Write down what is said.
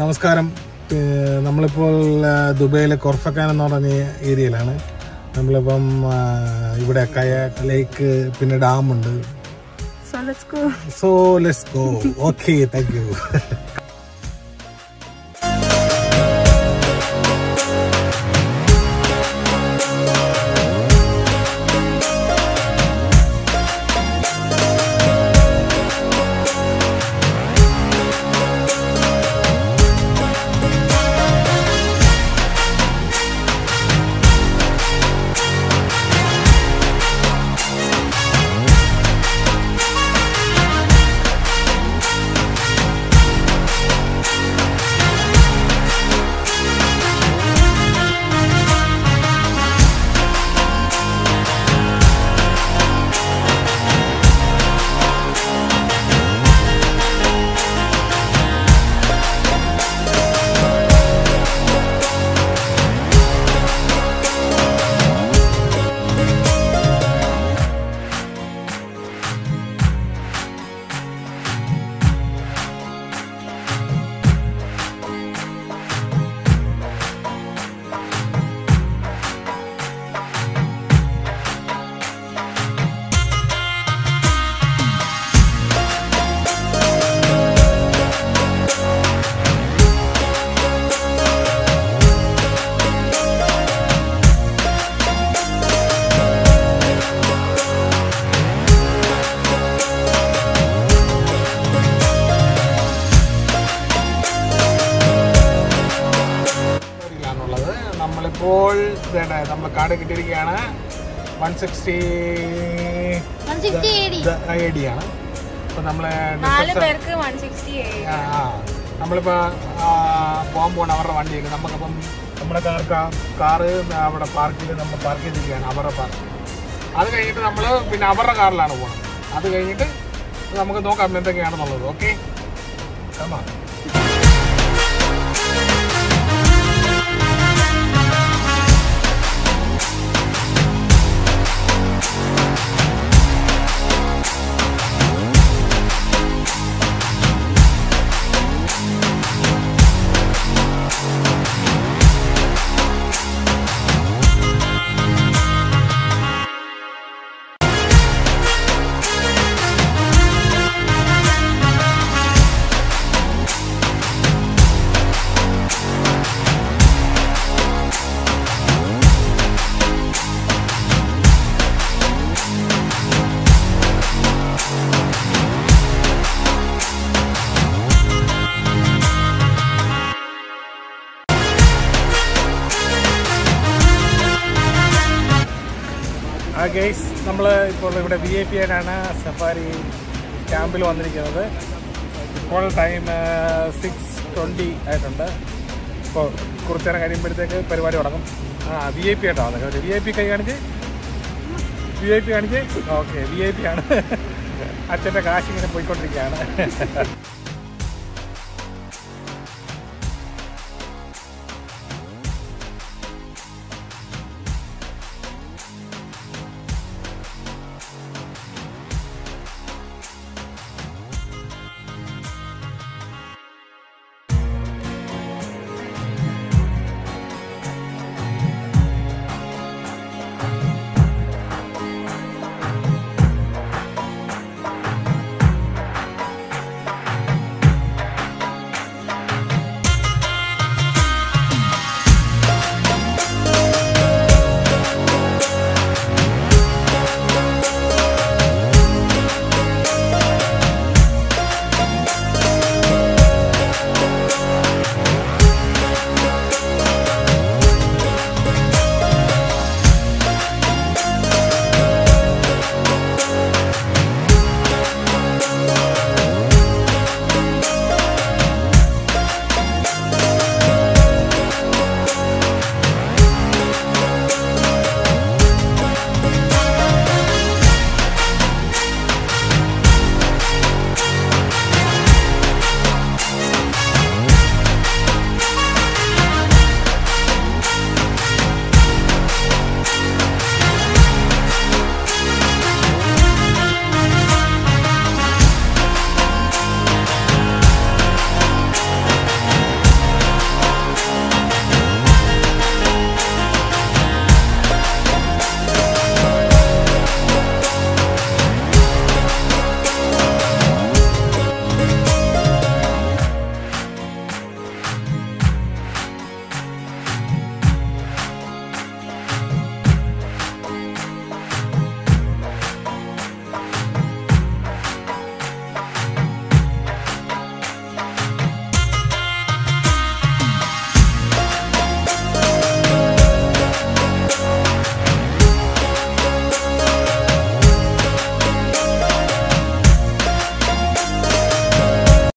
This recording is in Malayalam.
നമസ്കാരം ഏഹ് നമ്മളിപ്പോൾ ആ, ദുബൈയിലെ കൊർഫക്കാൻ എന്ന് പറഞ്ഞ ഏരിയയിലാണ് നമ്മളിപ്പം ആ, ഇവിടെ കയാക്ക് ലേക്ക് പിന്നെ ഡാമുണ്ട് So let's go. So let's go okay thank you ാണുള്ളത് നമ്മളിപ്പോൾ നമ്മൾ കാർഡ് കിട്ടിയിരിക്കുകയാണ് one sixty 160 AD. A D ആണ് അപ്പോൾ നമ്മൾ നാല് പേർക്ക് 160 ആ, ആ. നമ്മളിപ്പോ ആ, പോകാൻ പോകണ അവരുടെ വണ്ടിയൊക്കെ നമുക്കിപ്പം നമ്മുടെ കാർ കാറ് അവിടെ പാർക്ക് ചെയ്ത് നമ്മൾ പാർക്ക് ചെയ്തിരിക്കുകയാണ് അവരുടെ പാർക്ക് അത് കഴിഞ്ഞിട്ട് നമ്മൾ പിന്നെ അവരുടെ കാറിലാണ് പോകുന്നത് അത് കഴിഞ്ഞിട്ട് നമുക്ക് നോക്കാം എന്തൊക്കെയാണെന്നുള്ളത് ഓക്കെ കമാ ആ ഗെയ്സ് നമ്മൾ ഇപ്പോൾ ഇവിടെ വി ഐ പി ആയിട്ടാണ് സഫാരി ക്യാമ്പിൽ വന്നിരിക്കുന്നത് ഇപ്പോൾ ടൈം സിക്സ് ട്വൻറ്റി ആയിട്ടുണ്ട് ഇപ്പോൾ കുറച്ച് നേരം കഴിയുമ്പോഴത്തേക്ക് പരിപാടി തുടങ്ങും ആ വി ഐ പി ആയിട്ടാണ് വന്നത് വി ഐ പി കൈ കാണിച്ച് വി ഐ പി കാണിച്ച് ഓക്കെ വി ഐ പി ആണ് അച്ഛൻ്റെ കാശ് ഇങ്ങനെ പോയിക്കൊണ്ടിരിക്കുകയാണ്